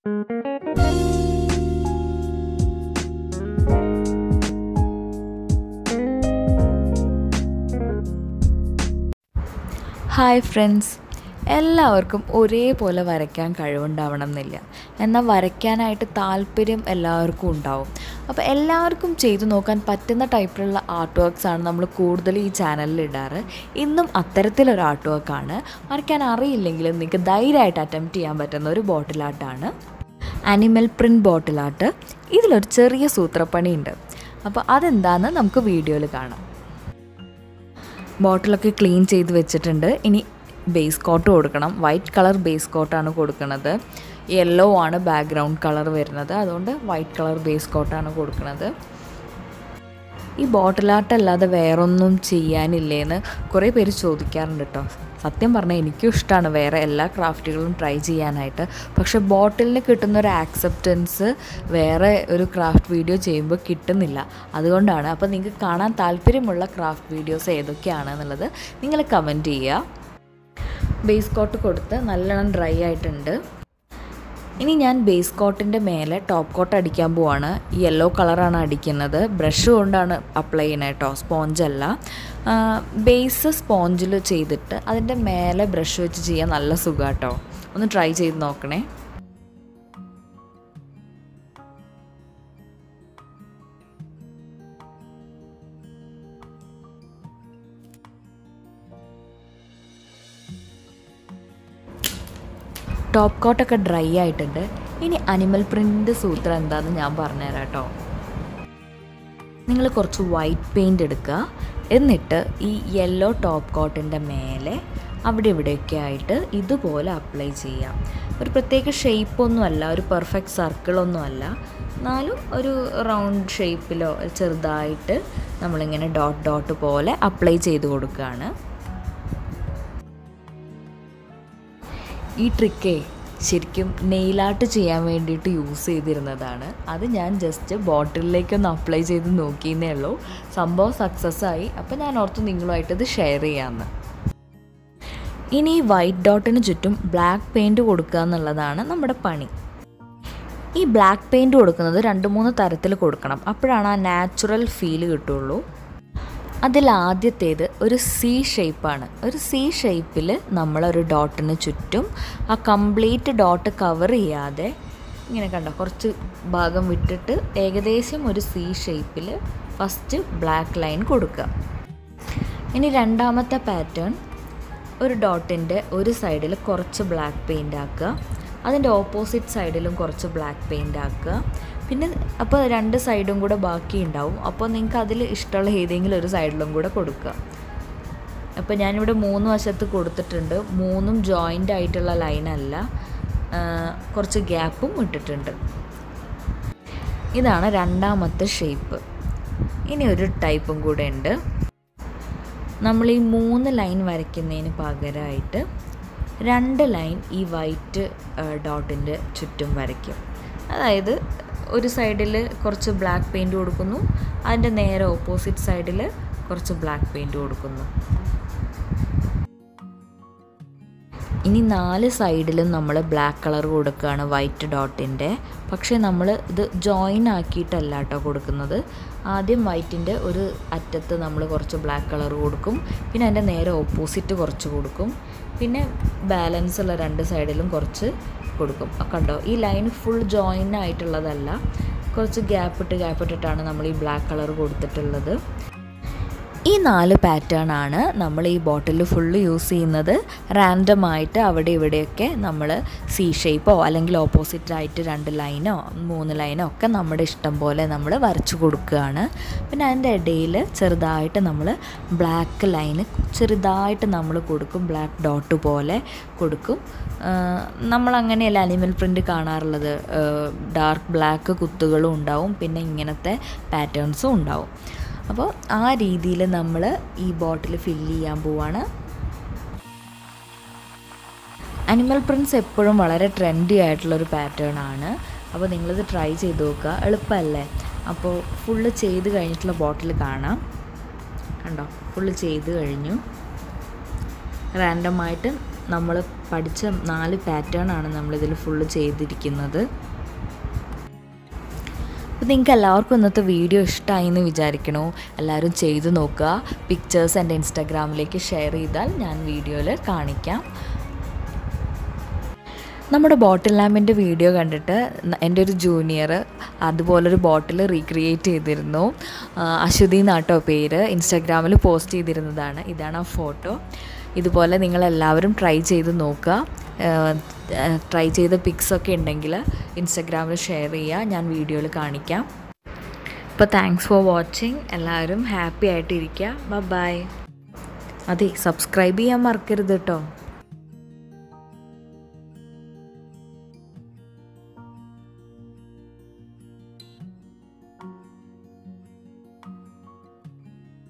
hi friends എല്ലാവർക്കും ഒരേപോലെ വരയ്ക്കാൻ കഴിവുണ്ടാവണം എന്നില്ല എന്നാൽ വരയ്ക്കാനായിട്ട് താല്പര്യം എല്ലാവർക്കും ഉണ്ടാവും അപ്പോൾ എല്ലാവർക്കും ചെയ്തു നോക്കാൻ പറ്റുന്ന ടൈപ്പിലുള്ള ആർട്ട് വർക്ക്സാണ് നമ്മൾ കൂടുതൽ ഈ ചാനലിൽ ഇടാറ് ഇന്നും അത്തരത്തിലൊരു ആർട്ട് വർക്കാണ് വരയ്ക്കാൻ അറിയില്ലെങ്കിലും നിങ്ങൾക്ക് ധൈര്യമായിട്ട് അറ്റംപ്റ്റ് ചെയ്യാൻ പറ്റുന്ന ഒരു ബോട്ടിൽ ആർട്ടാണ് അനിമൽ പ്രിൻറ്റ് ബോട്ടിൽ ആർട്ട് ഇതിലൊരു ചെറിയ സൂത്രപ്പണി ഉണ്ട് അപ്പോൾ അതെന്താണെന്ന് നമുക്ക് വീഡിയോയിൽ കാണാം ബോട്ടിലൊക്കെ ക്ലീൻ ചെയ്ത് വെച്ചിട്ടുണ്ട് ഇനി ബേസ് കോട്ട് കൊടുക്കണം വൈറ്റ് കളർ ബേസ് കോട്ടാണ് കൊടുക്കുന്നത് യെല്ലോ ആണ് ബാക്ക്ഗ്രൗണ്ട് കളർ വരുന്നത് അതുകൊണ്ട് വൈറ്റ് കളർ ബേസ് കോട്ടാണ് കൊടുക്കുന്നത് ഈ ബോട്ടിൽ ആർട്ട് അല്ലാതെ വേറൊന്നും ചെയ്യാനില്ലേന്ന് കുറേ പേര് ചോദിക്കാറുണ്ട് കേട്ടോ സത്യം പറഞ്ഞാൽ എനിക്കും ഇഷ്ടമാണ് വേറെ എല്ലാ ക്രാഫ്റ്റുകളും ട്രൈ ചെയ്യാനായിട്ട് പക്ഷേ ബോട്ടിലിന് കിട്ടുന്ന ഒരു ആക്സെപ്റ്റൻസ് വേറെ ഒരു ക്രാഫ്റ്റ് വീഡിയോ ചെയ്യുമ്പോൾ കിട്ടുന്നില്ല അതുകൊണ്ടാണ് അപ്പോൾ നിങ്ങൾക്ക് കാണാൻ താല്പര്യമുള്ള ക്രാഫ്റ്റ് വീഡിയോസ് ഏതൊക്കെയാണ് എന്നുള്ളത് നിങ്ങൾ കമൻറ്റ് ചെയ്യുക ബേസ് കോട്ട് കൊടുത്ത് നല്ലോണം ഡ്രൈ ആയിട്ടുണ്ട് ഇനി ഞാൻ ബേസ് കോട്ടിൻ്റെ മേലെ ടോപ്പ് കോട്ട് അടിക്കാൻ പോവാണ് യെല്ലോ കളറാണ് അടിക്കുന്നത് ബ്രഷ് കൊണ്ടാണ് അപ്ലൈ ചെയ്യുന്നത് കേട്ടോ സ്പോഞ്ചല്ല ബേസ് സ്പോഞ്ചിൽ ചെയ്തിട്ട് അതിൻ്റെ മേലെ ബ്രഷ് വെച്ച് ചെയ്യാൻ നല്ല സുഖം കേട്ടോ ഒന്ന് ട്രൈ ചെയ്ത് നോക്കണേ ടോപ്പ് കോട്ടൊക്കെ ഡ്രൈ ആയിട്ടുണ്ട് ഇനി അനിമൽ പ്രിൻ്റ് സൂത്രം എന്താണെന്ന് ഞാൻ പറഞ്ഞുതരാം കേട്ടോ നിങ്ങൾ കുറച്ച് വൈറ്റ് പെയിൻ്റ് എടുക്കുക എന്നിട്ട് ഈ യെല്ലോ ടോപ്പ് കോട്ടിൻ്റെ മേലെ അവിടെ ഇവിടെയൊക്കെ ആയിട്ട് ഇതുപോലെ അപ്ലൈ ചെയ്യാം ഒരു പ്രത്യേക ഷേപ്പൊന്നുമല്ല ഒരു പെർഫെക്റ്റ് സർക്കിളൊന്നുമല്ല എന്നാലും ഒരു റൗണ്ട് ഷേപ്പിലോ ചെറുതായിട്ട് നമ്മളിങ്ങനെ ഡോട്ട് ഡോട്ട് പോലെ അപ്ലൈ ചെയ്ത് കൊടുക്കുകയാണ് ഈ ട്രിക്കേ ശരിക്കും നെയിലാർട്ട് ചെയ്യാൻ വേണ്ടിയിട്ട് യൂസ് ചെയ്തിരുന്നതാണ് അത് ഞാൻ ജസ്റ്റ് ബോട്ടിലിലേക്കൊന്ന് അപ്ലൈ ചെയ്ത് നോക്കിയെന്നേ ഉള്ളൂ സംഭവം സക്സസ് ആയി അപ്പോൾ ഞാൻ ഓർത്ത് നിങ്ങളുമായിട്ട് ഇത് ഷെയർ ചെയ്യാമെന്ന് ഇനി ഈ വൈറ്റ് ഡോട്ടിന് ചുറ്റും ബ്ലാക്ക് പെയിൻറ്റ് കൊടുക്കുക എന്നുള്ളതാണ് നമ്മുടെ പണി ഈ ബ്ലാക്ക് പെയിൻറ്റ് കൊടുക്കുന്നത് രണ്ട് മൂന്ന് തരത്തിൽ കൊടുക്കണം അപ്പോഴാണ് ആ നാച്ചുറൽ ഫീൽ കിട്ടുള്ളൂ അതിൽ ആദ്യത്തേത് ഒരു സി ഷേപ്പാണ് ഒരു സി ഷേപ്പിൽ നമ്മളൊരു ഡോട്ടിന് ചുറ്റും ആ കംപ്ലീറ്റ് ഡോട്ട് കവർ ചെയ്യാതെ ഇങ്ങനെ കണ്ടോ കുറച്ച് ഭാഗം വിട്ടിട്ട് ഏകദേശം ഒരു സി ഷേപ്പിൽ ഫസ്റ്റ് ബ്ലാക്ക് ലൈൻ കൊടുക്കുക ഇനി രണ്ടാമത്തെ പാറ്റേൺ ഒരു ഡോട്ടിൻ്റെ ഒരു സൈഡിൽ കുറച്ച് ബ്ലാക്ക് പെയിൻ്റ് ആക്കുക അതിൻ്റെ ഓപ്പോസിറ്റ് സൈഡിലും കുറച്ച് ബ്ലാക്ക് പെയിൻ്റ് ആക്കുക പിന്നെ അപ്പോൾ രണ്ട് സൈഡും കൂടെ ബാക്കി ഉണ്ടാവും അപ്പോൾ നിങ്ങൾക്ക് അതിൽ ഇഷ്ടമുള്ള ഏതെങ്കിലും ഒരു സൈഡിലും കൂടെ കൊടുക്കുക അപ്പോൾ ഞാനിവിടെ മൂന്ന് വശത്ത് കൊടുത്തിട്ടുണ്ട് മൂന്നും ജോയിൻ്റ് ആയിട്ടുള്ള ലൈനല്ല കുറച്ച് ഗ്യാപ്പും ഇട്ടിട്ടുണ്ട് ഇതാണ് രണ്ടാമത്തെ ഷേപ്പ് ഇനി ഒരു ടൈപ്പും കൂടെ ഉണ്ട് നമ്മൾ ഈ മൂന്ന് ലൈൻ വരയ്ക്കുന്നതിന് പകരമായിട്ട് രണ്ട് ലൈൻ ഈ വൈറ്റ് ഡോട്ടിൻ്റെ ചുറ്റും വരയ്ക്കും അതായത് ഒരു സൈഡിൽ കുറച്ച് ബ്ലാക്ക് പെയിൻറ് കൊടുക്കുന്നു അതിൻ്റെ നേരെ ഓപ്പോസിറ്റ് സൈഡിൽ കുറച്ച് ബ്ലാക്ക് പെയിൻറ് കൊടുക്കുന്നു ഇനി നാല് സൈഡിലും നമ്മൾ ബ്ലാക്ക് കളർ കൊടുക്കുകയാണ് വൈറ്റ് ഡോട്ടിൻ്റെ പക്ഷേ നമ്മൾ ഇത് ജോയിൻ ആക്കിയിട്ടല്ല കേട്ടോ കൊടുക്കുന്നത് ആദ്യം വൈറ്റിൻ്റെ ഒരു അറ്റത്ത് നമ്മൾ കുറച്ച് ബ്ലാക്ക് കളർ കൊടുക്കും പിന്നെ അതിൻ്റെ നേരെ ഓപ്പോസിറ്റ് കുറച്ച് കൊടുക്കും പിന്നെ ബാലൻസ് ഉള്ള രണ്ട് സൈഡിലും കുറച്ച് കൊടുക്കും കണ്ടോ ഈ ലൈൻ ഫുൾ ജോയിൻ ആയിട്ടുള്ളതല്ല കുറച്ച് ഗ്യാപ്പ് ഇട്ട് ഗ്യാപ്പ് ഇട്ടിട്ടാണ് നമ്മൾ ഈ ബ്ലാക്ക് കളർ കൊടുത്തിട്ടുള്ളത് ഈ നാല് പാറ്റേൺ ആണ് നമ്മൾ ഈ ബോട്ടിൽ ഫുള്ള് യൂസ് ചെയ്യുന്നത് റാൻഡമായിട്ട് അവിടെ ഇവിടെയൊക്കെ നമ്മൾ സി ഷേപ്പോ അല്ലെങ്കിൽ ഓപ്പോസിറ്റായിട്ട് രണ്ട് ലൈനോ മൂന്ന് ലൈനോ ഒക്കെ നമ്മുടെ ഇഷ്ടം പോലെ നമ്മൾ വരച്ചു കൊടുക്കുകയാണ് പിന്നെ അതിൻ്റെ ഇടയിൽ ചെറുതായിട്ട് നമ്മൾ ബ്ലാക്ക് ലൈന് ചെറുതായിട്ട് നമ്മൾ കൊടുക്കും ബ്ലാക്ക് ഡോട്ട് പോലെ കൊടുക്കും നമ്മളങ്ങനെയല്ല അനിമൽ പ്രിൻ്റ് കാണാറുള്ളത് ഡാർക്ക് ബ്ലാക്ക് കുത്തുകളും ഉണ്ടാവും പിന്നെ ഇങ്ങനത്തെ പാറ്റേൺസും ഉണ്ടാവും അപ്പോൾ ആ രീതിയിൽ നമ്മൾ ഈ ബോട്ടിൽ ഫില്ല് ചെയ്യാൻ പോവാണ് അനിമൽ പ്രിൻറ്റ്സ് എപ്പോഴും വളരെ ട്രെൻഡി ആയിട്ടുള്ളൊരു പാറ്റേൺ ആണ് അപ്പോൾ നിങ്ങളിത് ട്രൈ ചെയ്ത് നോക്കുക എളുപ്പമല്ലേ അപ്പോൾ ഫുള്ള് ചെയ്ത് കഴിഞ്ഞിട്ടുള്ള ബോട്ടിൽ കാണാം കണ്ടോ ഫുള്ള് ചെയ്ത് കഴിഞ്ഞു റാൻഡമായിട്ട് നമ്മൾ പഠിച്ച നാല് പാറ്റേൺ ആണ് നമ്മളിതിൽ ഫുള്ള് ചെയ്തിരിക്കുന്നത് അപ്പോൾ നിങ്ങൾക്ക് എല്ലാവർക്കും ഇന്നത്തെ വീഡിയോ ഇഷ്ടമായി എന്ന് വിചാരിക്കണോ എല്ലാവരും ചെയ്ത് നോക്കുക പിക്ചേഴ്സ് എൻ്റെ ഇൻസ്റ്റാഗ്രാമിലേക്ക് ഷെയർ ചെയ്താൽ ഞാൻ വീഡിയോയിൽ കാണിക്കാം നമ്മുടെ ബോട്ടിൽ ലാമ്പിൻ്റെ വീഡിയോ കണ്ടിട്ട് ന- എൻ്റെ ഒരു ജൂനിയർ അതുപോലൊരു ബോട്ടിൽ റീക്രിയേറ്റ് ചെയ്തിരുന്നു ആ, അശ്വതി എന്നാട്ടോ പേര് ഇൻസ്റ്റാഗ്രാമിൽ പോസ്റ്റ് ചെയ്തിരുന്നതാണ് ഇതാണ് ആ ഫോട്ടോ ഇതുപോലെ നിങ്ങളെല്ലാവരും ട്രൈ ചെയ്ത് നോക്കുക ട്രൈ ചെയ്ത പിക്സ് ഒക്കെ ഉണ്ടെങ്കിൽ ഇൻസ്റ്റാഗ്രാമിൽ ഷെയർ ചെയ്യുക ഞാൻ വീഡിയോയിൽ കാണിക്കാം അപ്പോൾ താങ്ക്സ് ഫോർ വാച്ചിങ് എല്ലാവരും ഹാപ്പി ആയിട്ടിരിക്കുക ബൈ അതെ സബ്സ്ക്രൈബ് ചെയ്യാൻ മറക്കരുത് കേട്ടോ